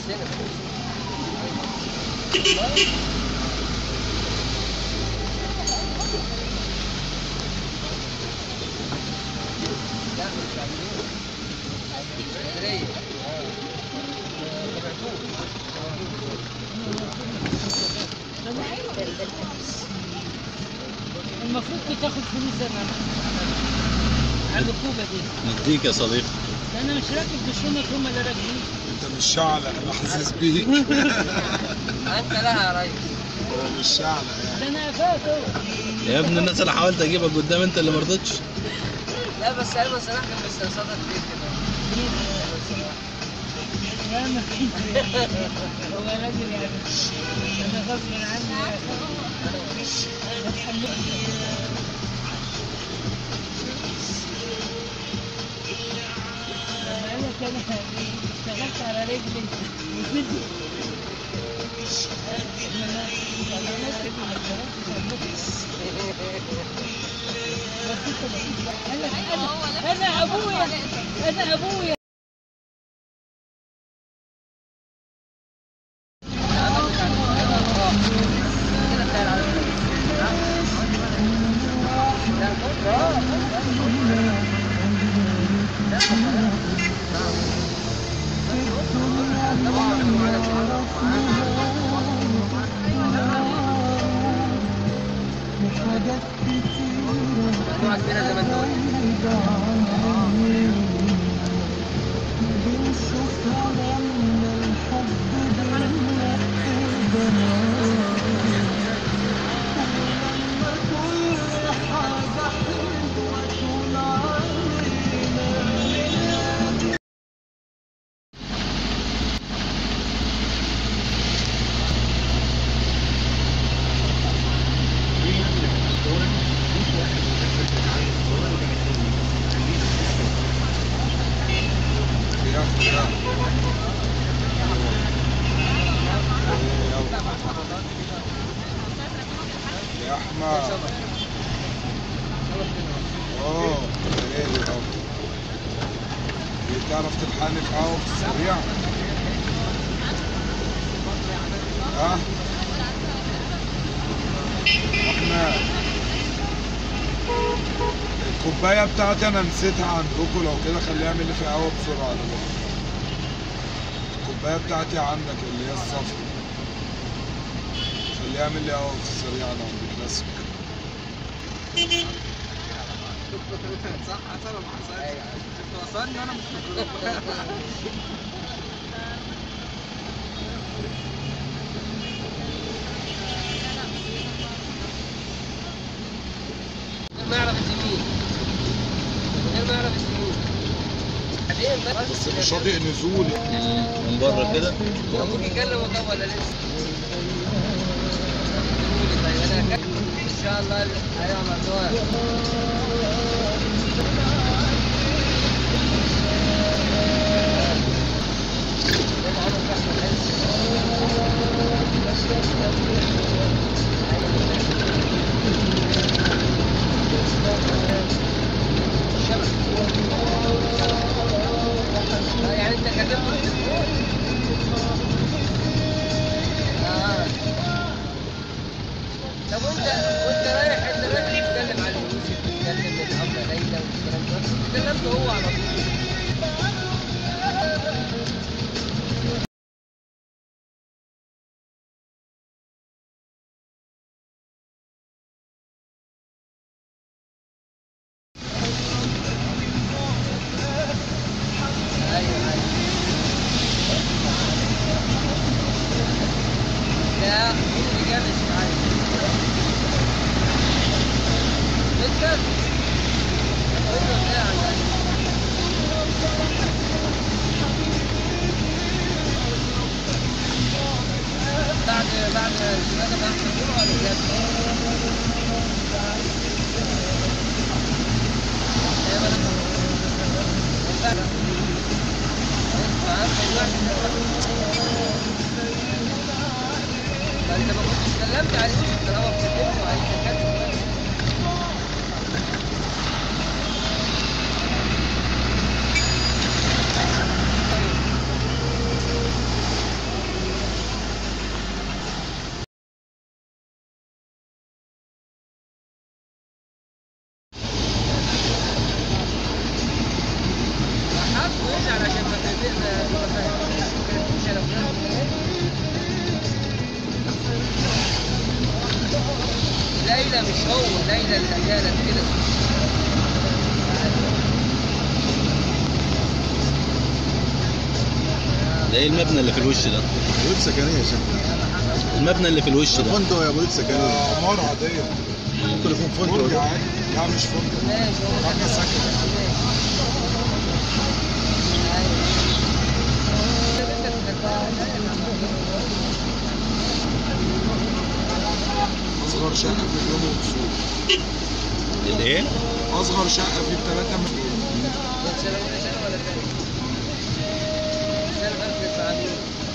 هنا لا مش عاملين اسكندريه المفروض بتاخد فلوس انا على الركوبه دي نديك يا صديقي ده انا مش راكب بالشنط هم اللي راكبين انت مش شعلة انا حاسس بيك انت لها يا ريس هو مش شعلة يعني ده انا فاته يا ابن الناس انا حاولت اجيبك قدام انت اللي مرضتش لا بس ايمن صلاح كان مستنصدك ليه كده لا ما فيش هو راجل يعني انا غصب عني بتحمل لك انا اشتغلت على رجلي وزدت انا انا ابويا انا ابويا مجموعه كبيره زي ما انت قلت بياخد ده. يا احمد اوه ايه ده تعرف تلحقني في قهوة في السريع ها احمد الكوباية بتاعتي انا نسيتها عندكم لو كده خليها يعمل لي في قهوة بسرعة دلوقتي الكوباية بتاعتي عندك اللي هي الصفرا خليها يعمل لي قهوة في السريع انا عندي كلاسيك صح حصل ولا ما حصلش؟ انت وصلني وانا مش فاكره غير ما يعرف الزميل غير ما يعرف الزميل بعدين بس مش شاطئ نزول من بره كده ابوك يكلم طب ولا لسه؟ طيب انا هكلم ان شاء الله ايوه ممنوع يعني انت كلمته في التليفون آه. طب وانت وانت رايح انت رايح ليه تتكلم عن يوسف تتكلم الابله ليلى والكلام ده كلمته هو على طول ايوه ايوه لا اللي جاب اسماعيل بتكلم ايوه لا بعد بعد هذا بعد اسبوع ولا جاب ايوه انا فانت ما كنتش اتكلمت عن يوسف طالما بتتكلم عن التكلم ليلى مش هو ليلى اللي كانت كده ده ايه المبنى اللي في الوش ده بيوت سكنيه شكله المبنى اللي في الوش ده فندق يا بيوت سكنيه آه، عمارة عادية ممكن يكون برج فندق عادي لا مش فندق ماشي هو مبنى كده. سكن أصغر شقة في اليوم وكسور الايه أصغر شقة في الثلاثة مليون سنة ولا سنة ولا سنة؟ سنة 1900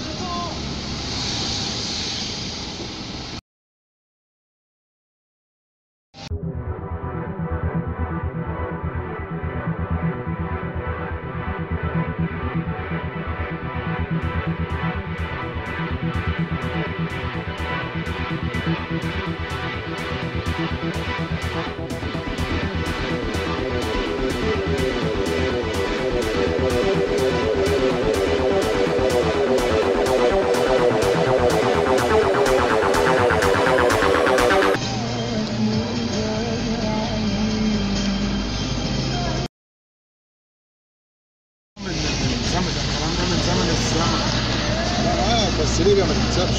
من من زمن الكلام ده من زمن الزمن لا معاك بس ليبيا ما تكسبش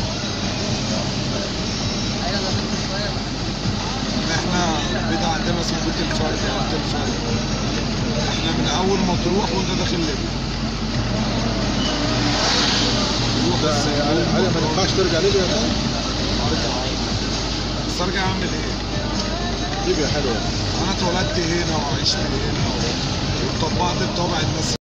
أيوة أنا كنت صغير احنا البيت عندنا اسمه بيت الفرد بيت الفرد احنا من اول ما تروح وانت داخل ليبيا تروح ده بس علي علي ما ينفعش ترجع ليبيا تاني بس ارجع اعمل ايه؟ ليبيا حلوه انا اتولدت هنا وعشت هنا وطبعت بطبع الناس